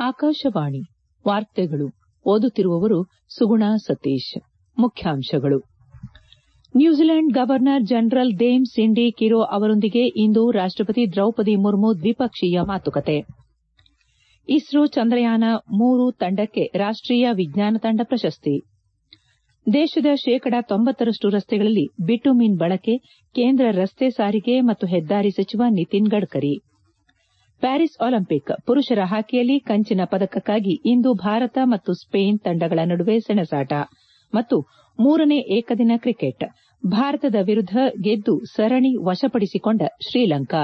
ಆಕಾಶವಾಣಿ ವಾರ್ತೆಗಳು ಓದುತ್ತಿರುವವರು ಸುಗುಣಾ ಸತೀಶ್ ಮುಖ್ಯಾಂಶಗಳು New Zealand governor general Dame Cindy Kiro ಅವರೊಂದಿಗೆ ಇಂದು ರಾಷ್ಟಪತಿ ದ್ರೌಪದಿ ಮುರ್ಮು ದ್ವಿಪಕ್ಷೀಯ ಮಾತುಕತೆ ಇಸ್ರೋ ಚಂದ್ರಯಾನ ಮೂರು ತಂಡಕ್ಕೆ ರಾಷ್ಟೀಯ ವಿಜ್ಞಾನ ತಂಡ ಪ್ರಶಸ್ತಿ ದೇಶದ ಶೇಕಡ ತೊಂಬತ್ತರಷ್ಟು ರಸ್ತೆಗಳಲ್ಲಿ ಬಿಟುಮಿನ್ ಬಳಕೆ ಕೇಂದ್ರ ರಸ್ತೆ ಸಾರಿಗೆ ಮತ್ತು ಹೆದ್ದಾರಿ ಸಚಿವ ನಿತಿನ್ ಗಡ್ಕರಿ ಪ್ಯಾರಿಸ್ ಒಲಿಂಪಿಕ್ ಪುರುಷರ ಹಾಕಿಯಲ್ಲಿ ಕಂಚಿನ ಪದಕಕ್ಕಾಗಿ ಇಂದು ಭಾರತ ಮತ್ತು ಸ್ಪೇನ್ ತಂಡಗಳ ನಡುವೆ ಸೆಣಸಾಟ ಮತ್ತು ಮೂರನೇ ಏಕದಿನ ಕ್ರಿಕೆಟ್ ಭಾರತದ ವಿರುದ್ದ ಗೆದ್ದು ಸರಣಿ ವಶಪಡಿಸಿಕೊಂಡ ಶ್ರೀಲಂಕಾ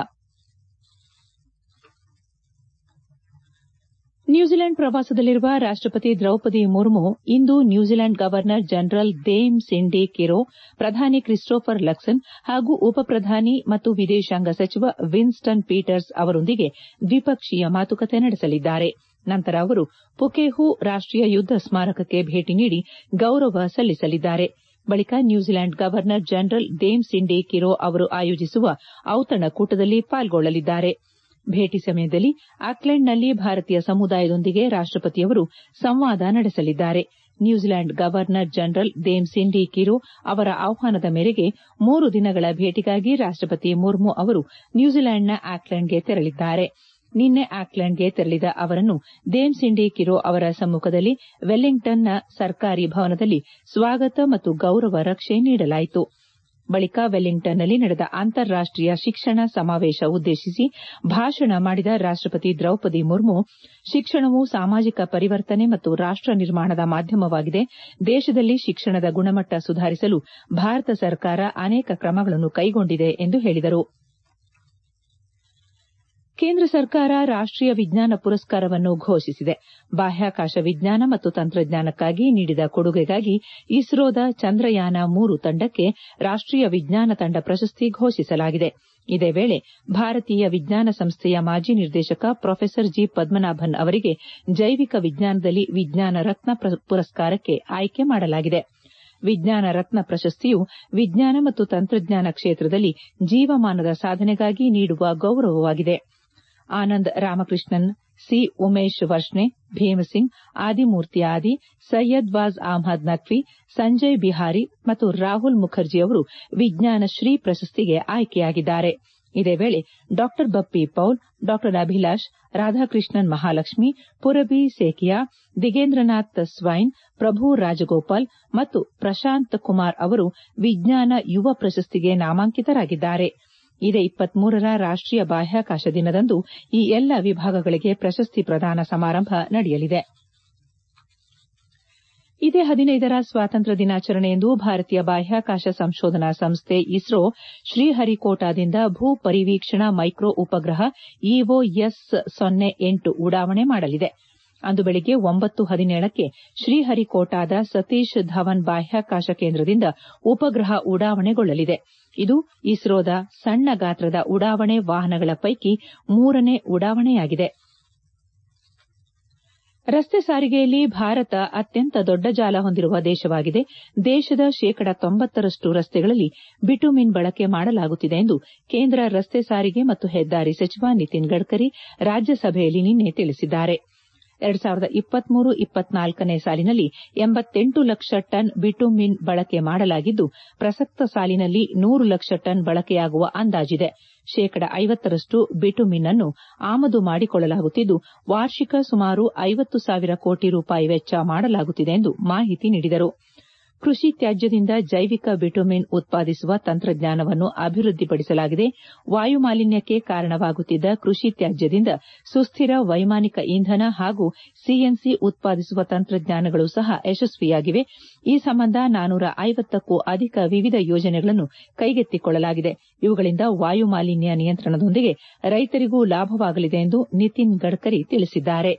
ನ್ಯೂಜಿಲೆಂಡ್ ಪ್ರವಾಸದಲ್ಲಿರುವ ರಾಷ್ಟಪತಿ ದ್ರೌಪದಿ ಮುರ್ಮು ಇಂದು New Zealand governor general Dame Cindy Kiro ಪ್ರಧಾನಿ ಕ್ರಿಸ್ಟೋಫರ್ ಲಕ್ಸನ್ ಹಾಗೂ ಉಪಪ್ರಧಾನಿ ಮತ್ತು ವಿದೇಶಾಂಗ ಸಚಿವ ವಿನ್ಸ್ಟನ್ ಪೀಟರ್ಸ್ ಅವರೊಂದಿಗೆ ದ್ವಿಪಕ್ಷೀಯ ಮಾತುಕತೆ ನಡೆಸಲಿದ್ದಾರೆ ನಂತರ ಅವರು ಪುಕೆಹು ರಾಷ್ಟೀಯ ಯುದ್ದ ಸ್ಮಾರಕಕ್ಕೆ ಭೇಟಿ ನೀಡಿ ಗೌರವ ಸಲ್ಲಿಸಲಿದ್ದಾರೆ ಬಳಿಕ New Zealand governor general Dame Cindy Kiro ಅವರು ಆಯೋಜಿಸುವ ಔತಣಕೂಟದಲ್ಲಿ ಪಾಲ್ಗೊಳ್ಳಲಿದ್ದಾರೆ ಭೇಟಿ ಸಮಯದಲ್ಲಿ ಆಕ್ಲೆಂಡ್ನಲ್ಲಿ ಭಾರತೀಯ ಸಮುದಾಯದೊಂದಿಗೆ ರಾಷ್ಟಪತಿಯವರು ಸಂವಾದ ನಡೆಸಲಿದ್ದಾರೆ New Zealand governor general Dame Cindy Kiro ಅವರ ಆಹ್ವಾನದ ಮೇರೆಗೆ ಮೂರು ದಿನಗಳ ಭೇಟಿಗಾಗಿ ರಾಷ್ಟಪತಿ ಮುರ್ಮು ಅವರು ನ್ಯೂಜಿಲೆಂಡ್ನ ಆಕ್ಲೆಂಡ್ಗೆ ತೆರಳಿದ್ದಾರೆ ನಿನ್ನೆ ಆಕ್ಲೆಂಡ್ಗೆ ತೆರಳಿದ ಅವರನ್ನು ದೇಮ್ ಸಿಂಡಿ ಕಿರೋ ಅವರ ಸಮ್ಮುಖದಲ್ಲಿ ವೆಲ್ಲಿಂಗ್ಟನ್ನ ಸರ್ಕಾರಿ ಭವನದಲ್ಲಿ ಸ್ವಾಗತ ಮತ್ತು ಗೌರವ ರಕ್ಷೆ ನೀಡಲಾಯಿತು ಬಳಿಕ ವೆಲ್ಲಿಂಗ್ಟನ್ನಲ್ಲಿ ನಡೆದ ಅಂತಾರಾಷ್ಟೀಯ ಶಿಕ್ಷಣ ಸಮಾವೇಶ ಉದ್ದೇಶಿಸಿ ಭಾಷಣ ಮಾಡಿದ ರಾಷ್ಟಪತಿ ದ್ರೌಪದಿ ಮುರ್ಮು ಶಿಕ್ಷಣವು ಸಾಮಾಜಿಕ ಪರಿವರ್ತನೆ ಮತ್ತು ರಾಷ್ಟ ನಿರ್ಮಾಣದ ಮಾಧ್ಯಮವಾಗಿದೆ ದೇಶದಲ್ಲಿ ಶಿಕ್ಷಣದ ಗುಣಮಟ್ಟ ಸುಧಾರಿಸಲು ಭಾರತ ಸರ್ಕಾರ ಅನೇಕ ಕ್ರಮಗಳನ್ನು ಕೈಗೊಂಡಿದೆ ಎಂದು ಹೇಳಿದರು ಕೇಂದ್ರ ಸರ್ಕಾರ ರಾಷ್ಟೀಯ ವಿಜ್ಞಾನ ಪುರಸ್ಕಾರವನ್ನು ಘೋಷಿಸಿದೆ ಬಾಹ್ಯಾಕಾಶ ವಿಜ್ಞಾನ ಮತ್ತು ತಂತ್ರಜ್ಞಾನಕ್ಕಾಗಿ ನೀಡಿದ ಕೊಡುಗೆಗಾಗಿ ಇಸ್ರೋದ ಚಂದ್ರಯಾನ ಮೂರು ತಂಡಕ್ಕೆ ರಾಷ್ಟೀಯ ವಿಜ್ಞಾನ ತಂಡ ಪ್ರಶಸ್ತಿ ಘೋಷಿಸಲಾಗಿದೆ ಇದೇ ವೇಳೆ ಭಾರತೀಯ ವಿಜ್ಞಾನ ಸಂಸ್ಥೆಯ ಮಾಜಿ ನಿರ್ದೇಶಕ ಪ್ರೊಫೆಸರ್ ಜಿ ಪದ್ಮನಾಭನ್ ಅವರಿಗೆ ಜೈವಿಕ ವಿಜ್ಞಾನದಲ್ಲಿ ವಿಜ್ಞಾನ ರತ್ನ ಪುರಸ್ಕಾರಕ್ಕೆ ಆಯ್ಕೆ ಮಾಡಲಾಗಿದೆ ವಿಜ್ಞಾನ ರತ್ನ ಪ್ರಶಸ್ತಿಯು ವಿಜ್ಞಾನ ಮತ್ತು ತಂತ್ರಜ್ಞಾನ ಕ್ಷೇತ್ರದಲ್ಲಿ ಜೀವಮಾನದ ಸಾಧನೆಗಾಗಿ ನೀಡುವ ಗೌರವವಾಗಿದೆ ಆನಂದ್ ರಾಮಕೃಷ್ಣನ್ ಸಿ ಉಮೇಶ್ ವರ್ಷನೆ ಭೀಮಸಿಂಗ್ ಆದಿಮೂರ್ತಿ ಆದಿ ಸೈಯದ್ ವಾಜ್ ಅಹ್ಮದ್ ನಖ್ವಿ ಸಂಜಯ್ ಬಿಹಾರಿ ಮತ್ತು ರಾಹುಲ್ ಮುಖರ್ಜಿ ಅವರು ವಿಜ್ಞಾನ ಶ್ರೀ ಪ್ರಶಸ್ತಿಗೆ ಆಯ್ಕೆಯಾಗಿದ್ದಾರೆ ಇದೇ ವೇಳೆ ಡಾ ಬಪ್ಪಿ ಪೌಲ್ ಡಾ ಅಭಿಲಾಷ್ ರಾಧಾಕೃಷ್ಣನ್ ಮಹಾಲಕ್ಷ್ಮಿ ಪುರಬಿ ಸೇಕಿಯಾ ದಿಗೇಂದ್ರನಾಥ್ ಸ್ವೈನ್ ಪ್ರಭು ರಾಜಗೋಪಾಲ್ ಮತ್ತು ಪ್ರಶಾಂತ್ ಕುಮಾರ್ ಅವರು ವಿಜ್ಞಾನ ಯುವ ಪ್ರಶಸ್ತಿಗೆ ನಾಮಾಂಕಿತರಾಗಿದ್ದಾರೆ ಇದೇ ರ ರಾಷ್ಟೀಯ ಬಾಹ್ಯಾಕಾಶ ದಿನದಂದು ಈ ಎಲ್ಲ ವಿಭಾಗಗಳಿಗೆ ಪ್ರಶಸ್ತಿ ಪ್ರದಾನ ಸಮಾರಂಭ ನಡೆಯಲಿದೆ ಇದೇ ಹದಿನೈದರ ಸ್ವಾತಂತ್ರ್ಯ ದಿನಾಚರಣೆಯಂದು ಭಾರತೀಯ ಬಾಹ್ಯಾಕಾಶ ಸಂಶೋಧನಾ ಸಂಸ್ಥೆ ಇಸ್ರೋ ಶ್ರೀಹರಿಕೋಟಾದಿಂದ ಭೂ ಪರಿವೀಕ್ಷಣಾ ಮೈಕ್ರೋ ಉಪಗ್ರಹ ಇಒಎಸ್ ಸೊನ್ನೆ ಎಂಟು ಉಡಾವಣೆ ಮಾಡಲಿದೆ ಅಂದು ಬೆಳಗ್ಗೆ ಒಂಬತ್ತು ಹದಿನೇಳಕ್ಕೆ ಶ್ರೀಹರಿಕೋಟಾದ ಸತೀಶ್ ಧವನ್ ಬಾಹ್ಯಾಕಾಶ ಕೇಂದ್ರದಿಂದ ಉಪಗ್ರಹ ಉಡಾವಣೆಗೊಳ್ಳಲಿದೆ ಇದು ಇಸ್ರೋದ ಸಣ್ಣ ಗಾತ್ರದ ಉಡಾವಣೆ ವಾಹನಗಳ ಪೈಕಿ ಮೂರನೇ ಉಡಾವಣೆಯಾಗಿದೆ ರಸ್ತೆ ಸಾರಿಗೆಯಲ್ಲಿ ಭಾರತ ಅತ್ಯಂತ ದೊಡ್ಡ ಜಾಲ ಹೊಂದಿರುವ ದೇಶವಾಗಿದೆ ದೇಶದ ಶೇಕಡ ತೊಂಬತ್ತರಷ್ಟು ರಸ್ತೆಗಳಲ್ಲಿ ಬಿಟುಮಿನ್ ಬಳಕೆ ಮಾಡಲಾಗುತ್ತಿದೆ ಎಂದು ಕೇಂದ್ರ ರಸ್ತೆ ಸಾರಿಗೆ ಮತ್ತು ಹೆದ್ದಾರಿ ಸಚಿವ ನಿತಿನ್ ಗಡ್ಕರಿ ರಾಜ್ಯಸಭೆಯಲ್ಲಿ ನಿನ್ನೆ ತಿಳಿಸಿದ್ದಾರೆ ನೇ ಸಾಲಿನಲ್ಲಿ ಎಂಬತ್ತೆಂಟು ಲಕ್ಷ ಟನ್ ಬಿಟುಮಿನ್ ಬಳಕೆ ಮಾಡಲಾಗಿದ್ದು ಪ್ರಸಕ್ತ ಸಾಲಿನಲ್ಲಿ ನೂರು ಲಕ್ಷ ಟನ್ ಬಳಕೆಯಾಗುವ ಅಂದಾಜಿದೆ ಶೇಕಡ ಐವತ್ತರಷ್ಟು ಬಿಟುಮಿನ್ ಅನ್ನು ಆಮದು ಮಾಡಿಕೊಳ್ಳಲಾಗುತ್ತಿದ್ದು ವಾರ್ಷಿಕ ಸುಮಾರು ಐವತ್ತು ಸಾವಿರ ಕೋಟಿ ರೂಪಾಯಿ ವೆಚ್ಚ ಮಾಡಲಾಗುತ್ತಿದೆ ಎಂದು ಮಾಹಿತಿ ನೀಡಿದರು ಕೃಷಿ ತ್ಯಾಜ್ಯದಿಂದ ಜೈವಿಕ ಬಿಟುಮಿನ್ ಉತ್ಪಾದಿಸುವ ತಂತ್ರಜ್ಞಾನವನ್ನು ಅಭಿವೃದ್ದಿಪಡಿಸಲಾಗಿದೆ ವಾಯುಮಾಲಿನ್ಯಕ್ಕೆ ಕಾರಣವಾಗುತ್ತಿದ್ದ ಕೃಷಿ ತ್ಯಾಜ್ಯದಿಂದ ಸುಸ್ಥಿರ ವೈಮಾನಿಕ ಇಂಧನ ಹಾಗೂ ಸಿಎನ್ಸಿ ಉತ್ಪಾದಿಸುವ ತಂತ್ರಜ್ಞಾನಗಳು ಸಹ ಯಶಸ್ವಿಯಾಗಿವೆ ಈ ಸಂಬಂಧ ನಾನೂರ ಐವತ್ತಕ್ಕೂ ಅಧಿಕ ವಿವಿಧ ಯೋಜನೆಗಳನ್ನು ಕೈಗೆತ್ತಿಕೊಳ್ಳಲಾಗಿದೆ ಇವುಗಳಿಂದ ವಾಯುಮಾಲಿನ್ಯ ನಿಯಂತ್ರಣದೊಂದಿಗೆ ರೈತರಿಗೂ ಲಾಭವಾಗಲಿದೆ ಎಂದು ನಿತಿನ್ ಗಡ್ಕರಿ ತಿಳಿಸಿದ್ದಾರೆ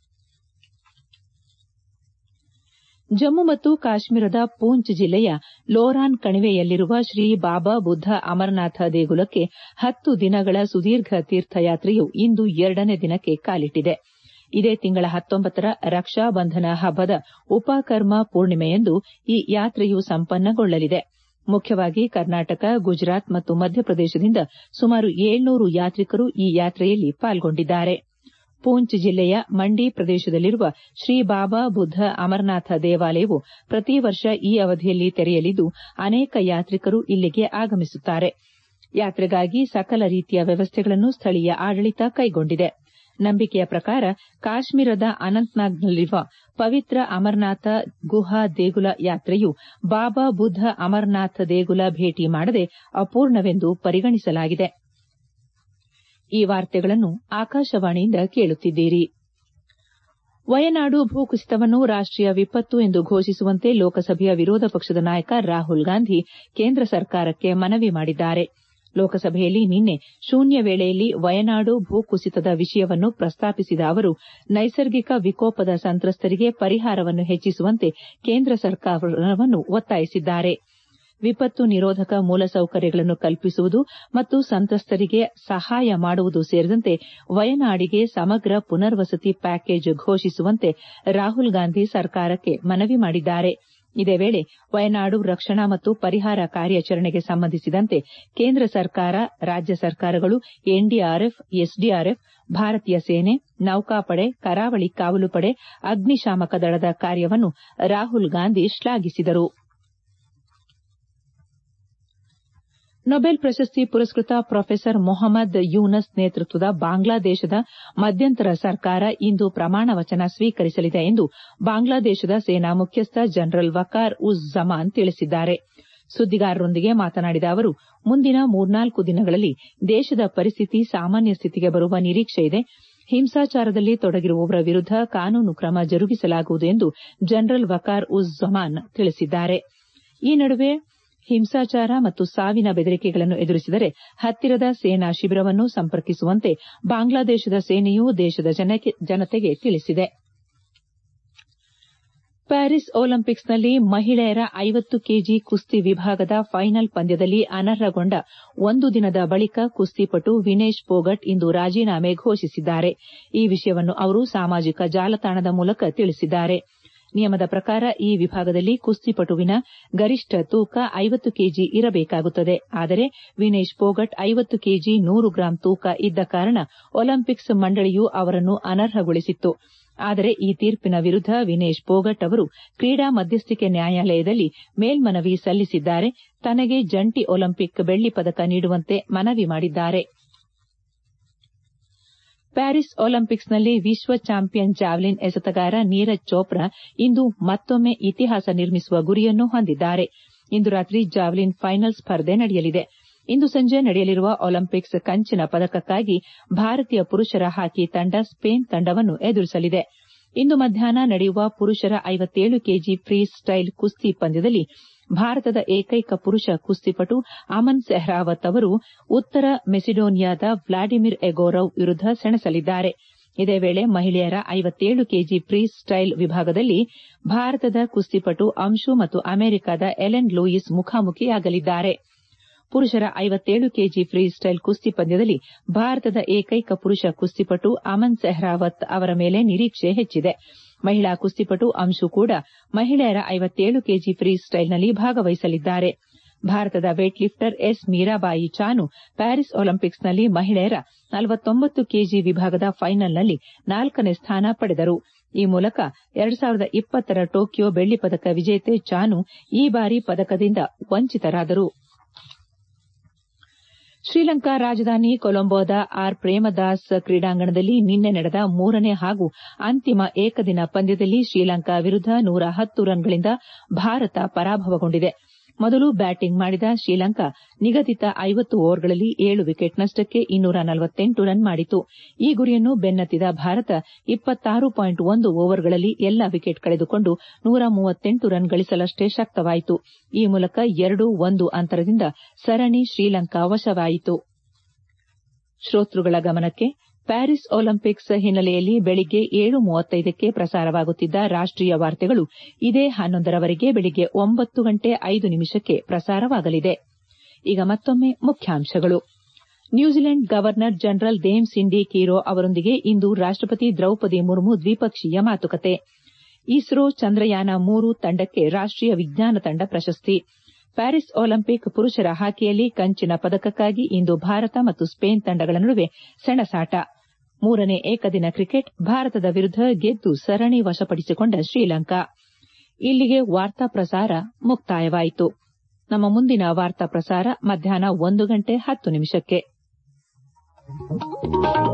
ಜಮ್ಮು ಮತ್ತು ಕಾಶ್ಮೀರದ ಪೂಂಚ್ ಜಿಲ್ಲೆಯ ಲೋರಾನ್ ಕಣಿವೆಯಲ್ಲಿರುವ ಶ್ರೀ ಬಾಬಾ ಬುದ್ದ ಅಮರನಾಥ ದೇಗುಲಕ್ಕೆ ಹತ್ತು ದಿನಗಳ ಸುದೀರ್ಘ ತೀರ್ಥಯಾತ್ರೆಯು ಇಂದು ಎರಡನೇ ದಿನಕ್ಕೆ ಕಾಲಿಟ್ಟಿದೆ ಇದೇ ತಿಂಗಳ ಹತ್ತೊಂಬತ್ತರ ರಕ್ಷಾ ಬಂಧನ ಹಬ್ಬದ ಉಪಕರ್ಮ ಪೂರ್ಣಿಮೆಯಂದು ಈ ಯಾತ್ರೆಯು ಸಂಪನ್ನಗೊಳ್ಳಲಿದೆ ಮುಖ್ಯವಾಗಿ ಕರ್ನಾಟಕ ಗುಜರಾತ್ ಮತ್ತು ಮಧ್ಯಪ್ರದೇಶದಿಂದ ಸುಮಾರು ಏಳ್ನೂರು ಯಾತ್ರಿಕರು ಈ ಯಾತ್ರೆಯಲ್ಲಿ ಪಾಲ್ಗೊಂಡಿದ್ದಾರೆ ಪೂಂಚ್ ಜಿಲ್ಲೆಯ ಮಂಡಿ ಪ್ರದೇಶದಲ್ಲಿರುವ ಶ್ರೀ ಬಾಬಾ ಬುದ್ದ ಅಮರನಾಥ ದೇವಾಲಯವು ಪ್ರತಿ ವರ್ಷ ಈ ಅವಧಿಯಲ್ಲಿ ತೆರೆಯಲಿದ್ದು ಅನೇಕ ಯಾತ್ರಿಕರು ಇಲ್ಲಿಗೆ ಆಗಮಿಸುತ್ತಾರೆ ಯಾತ್ರೆಗಾಗಿ ಸಕಲ ರೀತಿಯ ವ್ಯವಸ್ಥೆಗಳನ್ನು ಸ್ಥಳೀಯ ಆಡಳಿತ ಕೈಗೊಂಡಿದೆ ನಂಬಿಕೆಯ ಪ್ರಕಾರ ಕಾಶ್ಮೀರದ ಅನಂತ್ನಾಗ್ನಲ್ಲಿರುವ ಪವಿತ್ರ ಅಮರನಾಥ ಗುಹಾ ದೇಗುಲ ಯಾತ್ರೆಯು ಬಾಬಾ ಬುದ್ದ ಅಮರನಾಥ ದೇಗುಲ ಭೇಟಿ ಮಾಡದೆ ಅಪೂರ್ಣವೆಂದು ಪರಿಗಣಿಸಲಾಗಿದೆ ಈ ವಾರ್ತೆಗಳನ್ನು ಆಕಾಶವಾಣಿಯಿಂದ ಕೇಳುತ್ತಿದ್ದೀರಿ ವಯನಾಡು ಭೂಕುಸಿತವನ್ನು ರಾಷ್ಟೀಯ ವಿಪತ್ತು ಎಂದು ಘೋಷಿಸುವಂತೆ ಲೋಕಸಭೆಯ ವಿರೋಧ ಪಕ್ಷದ ನಾಯಕ ರಾಹುಲ್ ಗಾಂಧಿ ಕೇಂದ್ರ ಸರ್ಕಾರಕ್ಕೆ ಮನವಿ ಮಾಡಿದ್ದಾರೆ ಲೋಕಸಭೆಯಲ್ಲಿ ನಿನ್ನೆ ಶೂನ್ಯ ವೇಳೆಯಲ್ಲಿ ವಯನಾಡು ಭೂಕುಸಿತದ ವಿಷಯವನ್ನು ಪ್ರಸ್ತಾಪಿಸಿದ ಅವರು ನೈಸರ್ಗಿಕ ವಿಕೋಪದ ಸಂತ್ರಸ್ತರಿಗೆ ಪರಿಹಾರವನ್ನು ಹೆಚ್ಚಿಸುವಂತೆ ಕೇಂದ್ರ ಸರ್ಕಾರವನ್ನು ಒತ್ತಾಯಿಸಿದ್ದಾರೆ ವಿಪತ್ತು ನಿರೋಧಕ ಮೂಲಸೌಕರ್ಯಗಳನ್ನು ಕಲ್ಪಿಸುವುದು ಮತ್ತು ಸಂತ್ರಸ್ತರಿಗೆ ಸಹಾಯ ಮಾಡುವುದು ಸೇರಿದಂತೆ ವಯನಾಡಿಗೆ ಸಮಗ್ರ ಪುನರ್ವಸತಿ ಪ್ಯಾಕೇಜ್ ಘೋಷಿಸುವಂತೆ ರಾಹುಲ್ ಗಾಂಧಿ ಸರ್ಕಾರಕ್ಕೆ ಮನವಿ ಮಾಡಿದ್ದಾರೆ ಇದೇ ವೇಳೆ ವಯನಾಡು ರಕ್ಷಣಾ ಮತ್ತು ಪರಿಹಾರ ಕಾರ್ಯಾಚರಣೆಗೆ ಸಂಬಂಧಿಸಿದಂತೆ ಕೇಂದ್ರ ಸರ್ಕಾರ ರಾಜ್ಯ ಸರ್ಕಾರಗಳು ಎನ್ಡಿಆರ್ಎಫ್ ಎಸ್ಡಿಆರ್ಎಫ್ ಭಾರತೀಯ ಸೇನೆ ನೌಕಾಪಡೆ ಕರಾವಳಿ ಕಾವಲು ಪಡೆ ಅಗ್ನಿಶಾಮಕ ದಳದ ಕಾರ್ಯವನ್ನು ರಾಹುಲ್ ಗಾಂಧಿ ಶ್ಲಾಘಿಸಿದರು ನೊಬೆಲ್ ಪ್ರಶಸ್ತಿ ಪುರಸ್ಕೃತ ಪ್ರೊಫೆಸರ್ ಮೊಹಮ್ಮದ್ ಯೂನಸ್ ನೇತೃತ್ವದ ಬಾಂಗ್ಲಾದೇಶದ ಮಧ್ಯಂತರ ಸರ್ಕಾರ ಇಂದು ಪ್ರಮಾಣ ವಚನ ಸ್ವೀಕರಿಸಲಿದೆ ಎಂದು ಬಾಂಗ್ಲಾದೇಶದ ಸೇನಾ ಮುಖ್ಯಸ್ಥ ಜನರಲ್ ವಕಾರ್ ಉಜ್ ಜಮಾನ್ ತಿಳಿಸಿದ್ದಾರೆ ಸುದ್ದಿಗಾರರೊಂದಿಗೆ ಮಾತನಾಡಿದ ಅವರು ಮುಂದಿನ ಮೂರ್ನಾಲ್ಕು ದಿನಗಳಲ್ಲಿ ದೇಶದ ಪರಿಸ್ಥಿತಿ ಸಾಮಾನ್ಯ ಸ್ಥಿತಿಗೆ ಬರುವ ನಿರೀಕ್ಷೆಯಿದೆ ಹಿಂಸಾಚಾರದಲ್ಲಿ ತೊಡಗಿರುವವರ ವಿರುದ್ದ ಕಾನೂನು ಕ್ರಮ ಜರುಗಿಸಲಾಗುವುದು ಎಂದು ಜನರಲ್ ವಕಾರ್ ಉಜ್ ಜಮಾನ್ ತಿಳಿಸಿದ್ದಾರೆ ಈ ನಡುವೆ ಹಿಂಸಾಚಾರ ಮತ್ತು ಸಾವಿನ ಬೆದರಿಕೆಗಳನ್ನು ಎದುರಿಸಿದರೆ ಹತ್ತಿರದ ಸೇನಾ ಶಿಬಿರವನ್ನು ಸಂಪರ್ಕಿಸುವಂತೆ ಬಾಂಗ್ಲಾದೇಶದ ಸೇನೆಯು ದೇಶದ ಜನತೆಗೆ ತಿಳಿಸಿದೆ ಪ್ಯಾರಿಸ್ ಒಲಿಂಪಿಕ್ಸ್ನಲ್ಲಿ ಮಹಿಳೆಯರ ಐವತ್ತು ಕೆಜಿ ಕುಸ್ತಿ ವಿಭಾಗದ ಫೈನಲ್ ಪಂದ್ಯದಲ್ಲಿ ಅನರ್ಹಗೊಂಡ ಒಂದು ದಿನದ ಬಳಿಕ ಕುಸ್ತಿಪಟು ವಿನೇಶ್ ಪೋಗಟ್ ಇಂದು ರಾಜೀನಾಮೆ ಘೋಷಿಸಿದ್ದಾರೆ ಈ ವಿಷಯವನ್ನು ಅವರು ಸಾಮಾಜಿಕ ಜಾಲತಾಣದ ಮೂಲಕ ತಿಳಿಸಿದ್ದಾರೆ ನಿಯಮದ ಪ್ರಕಾರ ಈ ವಿಭಾಗದಲ್ಲಿ ಕುಸ್ತಿಪಟುವಿನ ಗರಿಷ್ಠ ತೂಕ ಐವತ್ತು ಕೆಜಿ ಇರಬೇಕಾಗುತ್ತದೆ ಆದರೆ ವಿನೇಶ್ ಪೋಗಟ್ ಐವತ್ತು ಕೆಜಿ ನೂರು ಗ್ರಾಂ ತೂಕ ಇದ್ದ ಕಾರಣ ಒಲಿಂಪಿಕ್ಸ್ ಮಂಡಳಿಯು ಅವರನ್ನು ಅನರ್ಹಗೊಳಿಸಿತ್ತು ಆದರೆ ಈ ತೀರ್ಪಿನ ವಿರುದ್ದ ವಿನೇಶ್ ಪೋಗಟ್ ಅವರು ಕ್ರೀಡಾ ಮಧ್ಯಸ್ಥಿಕೆ ನ್ಯಾಯಾಲಯದಲ್ಲಿ ಮೇಲ್ಮನವಿ ಸಲ್ಲಿಸಿದ್ದಾರೆ ತನಗೆ ಜಂಟಿ ಒಲಿಂಪಿಕ್ ಬೆಳ್ಳಿ ಪದಕ ನೀಡುವಂತೆ ಮನವಿ ಮಾಡಿದ್ದಾರೆ ಪ್ಯಾರಿಸ್ ಒಲಿಂಪಿಕ್ಸ್ನಲ್ಲಿ ವಿಶ್ವ ಚಾಂಪಿಯನ್ ಜಾವೆಲಿನ್ ಎಸೆತಗಾರ ನೀರಜ್ ಚೋಪ್ರಾ ಇಂದು ಮತ್ತೊಮ್ಮೆ ಇತಿಹಾಸ ನಿರ್ಮಿಸುವ ಗುರಿಯನ್ನು ಹೊಂದಿದ್ದಾರೆ ಇಂದು ರಾತ್ರಿ ಜಾವೆಲಿನ್ ಫೈನಲ್ ಸ್ಪರ್ಧೆ ನಡೆಯಲಿದೆ ಇಂದು ಸಂಜೆ ನಡೆಯಲಿರುವ ಒಲಿಂಪಿಕ್ಸ್ ಕಂಚಿನ ಪದಕಕ್ಕಾಗಿ ಭಾರತೀಯ ಪುರುಷರ ಹಾಕಿ ತಂಡ ಸ್ಪೇನ್ ತಂಡವನ್ನು ಎದುರಿಸಲಿದೆ ಇಂದು ಮಧ್ಯಾಹ್ನ ನಡೆಯುವ ಪುರುಷರ ಐವತ್ತೇಳು ಕೆಜಿ ಫ್ರೀ ಸ್ಟೈಲ್ ಕುಸ್ತಿ ಪಂದ್ಯದಲ್ಲಿ ಭಾರತದ ಏಕೈಕ ಪುರುಷ ಕುಸ್ತಿಪಟು ಅಮನ್ ಸೆಹ್ರಾವತ್ ಅವರು ಉತ್ತರ ಮೆಸಿಡೋನಿಯಾದ ವ್ಲಾಡಿಮಿರ್ ಎಗೋರವ್ ವಿರುದ್ದ ಸೆಣಸಲಿದ್ದಾರೆ ಇದೇ ವೇಳೆ ಮಹಿಳೆಯರ ಐವತ್ತೇಳು ಕೆಜಿ ಫ್ರೀ ಸ್ಟೈಲ್ ವಿಭಾಗದಲ್ಲಿ ಭಾರತದ ಕುಸ್ತಿಪಟು ಅಂಶು ಮತ್ತು ಅಮೆರಿಕದ ಎಲೆನ್ ಲೂಯಿಸ್ ಮುಖಾಮುಖಿಯಾಗಲಿದ್ದಾರೆ ಪುರುಷರ ಐವತ್ತೇಳು ಕೆಜಿ ಫ್ರೀ ಸ್ಟೈಲ್ ಕುಸ್ತಿ ಪಂದ್ಯದಲ್ಲಿ ಭಾರತದ ಏಕೈಕ ಪುರುಷ ಕುಸ್ತಿಪಟು ಅಮನ್ ಸೆಹ್ರಾವತ್ ಅವರ ಮೇಲೆ ನಿರೀಕ್ಷೆ ಹೆಚ್ಚಿದೆ ಮಹಿಳಾ ಕುಸ್ತಿಪಟು ಅಂಶು ಕೂಡ ಮಹಿಳೆಯರ ಐವತ್ತೇಳು ಕೆಜಿ ಫ್ರೀ ಸ್ಟೈಲ್ನಲ್ಲಿ ಭಾಗವಹಿಸಲಿದ್ದಾರೆ ಭಾರತದ weight lifter S Mirabai Chanu Paris ಒಲಿಂಪಿಕ್ಸ್ನಲ್ಲಿ ಮಹಿಳೆಯರ ನಲವತ್ತೊಂಬತ್ತು ಕೆಜಿ ವಿಭಾಗದ ಫೈನಲ್ನಲ್ಲಿ ನಾಲ್ಕನೇ ಸ್ಥಾನ ಪಡೆದರು ಈ ಮೂಲಕ ಎರಡು ಸಾವಿರದ ಇಪ್ಪತ್ತರ ಟೋಕಿಯೋ ಬೆಳ್ಳಿ ಪದಕ ವಿಜೇತೆ ಚಾನು ಈ ಬಾರಿ ಪದಕದಿಂದ ವಂಚಿತರಾದರು ಶ್ರೀಲಂಕಾ ರಾಜಧಾನಿ ಕೊಲಂಬೋದ ಆರ್ ಪ್ರೇಮದಾಸ್ ಕ್ರೀಡಾಂಗಣದಲ್ಲಿ ನಿನ್ನೆ ನಡೆದ ಮೂರನೇ ಹಾಗೂ ಅಂತಿಮ ಏಕದಿನ ಪಂದ್ಯದಲ್ಲಿ ಶ್ರೀಲಂಕಾ ವಿರುದ್ದ ನೂರ ಹತ್ತು ರನ್ಗಳಿಂದ ಭಾರತ ಪರಾಭವಗೊಂಡಿದೆ ಮೊದಲು ಬ್ಯಾಟಿಂಗ್ ಮಾಡಿದ ಶ್ರೀಲಂಕಾ ನಿಗದಿತ ಐವತ್ತು ಓವರ್ಗಳಲ್ಲಿ ಏಳು ವಿಕೆಟ್ ನಷ್ಟಕ್ಕೆ ಇನ್ನೂರ ನಲವತ್ತೆಂಟು ರನ್ ಮಾಡಿತು ಈ ಗುರಿಯನ್ನು ಬೆನ್ನತ್ತಿದ ಭಾರತ ಇಪ್ಪತ್ತಾರು ಪಾಯಿಂಟ್ ಒಂದು ಓವರ್ಗಳಲ್ಲಿ ಎಲ್ಲ ವಿಕೆಟ್ ಕಳೆದುಕೊಂಡು ನೂರ ಮೂವತ್ತೆಂಟು ರನ್ ಗಳಿಸಲಷ್ಟೇ ಶಕ್ತವಾಯಿತು ಈ ಮೂಲಕ ಎರಡು ಒಂದು ಅಂತರದಿಂದ ಸರಣಿ ಶ್ರೀಲಂಕಾ ವಶವಾಯಿತು ಶ್ರೋತೃಗಳ ಗಮನಕ್ಕೆ ಪ್ಯಾರಿಸ್ ಒಲಿಂಪಿಕ್ಸ್ ಹಿನ್ನೆಲೆಯಲ್ಲಿ ಬೆಳಿಗ್ಗೆ ಏಳು ಮೂವತ್ತೈದಕ್ಕೆ ಪ್ರಸಾರವಾಗುತ್ತಿದ್ದ ರಾಷ್ಟೀಯ ವಾರ್ತೆಗಳು ಇದೇ ಹನ್ನೊಂದರವರೆಗೆ ಬೆಳಿಗ್ಗೆ ಒಂಬತ್ತು ಗಂಟೆ ಐದು ನಿಮಿಷಕ್ಕೆ ಪ್ರಸಾರವಾಗಲಿದೆ ಈಗ ಮತ್ತೊಮ್ಮೆ ಮುಖ್ಯಾಂಶಗಳು New Zealand governor general Dame Cindy Kiro ಅವರೊಂದಿಗೆ ಇಂದು ರಾಷ್ಟಪತಿ ದ್ರೌಪದಿ ಮುರ್ಮು ದ್ವಿಪಕ್ಷೀಯ ಮಾತುಕತೆ ಇಸ್ರೋ ಚಂದ್ರಯಾನ ಮೂರು ತಂಡಕ್ಕೆ ರಾಷ್ಟೀಯ ವಿಜ್ಞಾನ ತಂಡ ಪ್ರಶಸ್ತಿ ಪ್ಯಾರಿಸ್ ಒಲಿಂಪಿಕ್ ಪುರುಷರ ಹಾಕಿಯಲ್ಲಿ ಕಂಚಿನ ಪದಕಕ್ಕಾಗಿ ಇಂದು ಭಾರತ ಮತ್ತು ಸ್ಪೇನ್ ತಂಡಗಳ ನಡುವೆ ಸೆಣಸಾಟ ಮೂರನೇ ಏಕದಿನ ಕ್ರಿಕೆಟ್ ಭಾರತದ ವಿರುದ್ಧ ಗೆದ್ದು ಸರಣಿ ವಶಪಡಿಸಿಕೊಂಡ ಶ್ರೀಲಂಕಾ ಇಲ್ಲಿಗೆ ವಾರ್ತಾ ಪ್ರಸಾರ ಮುಕ್ತಾಯವಾಯಿತು ನಮ್ಮ ಮುಂದಿನ ವಾರ್ತಾ ಪ್ರಸಾರ ಮಧ್ಯಾಹ್ನ ಒಂದು ಗಂಟೆ ಹತ್ತು ನಿಮಿಷಕ್ಕೆ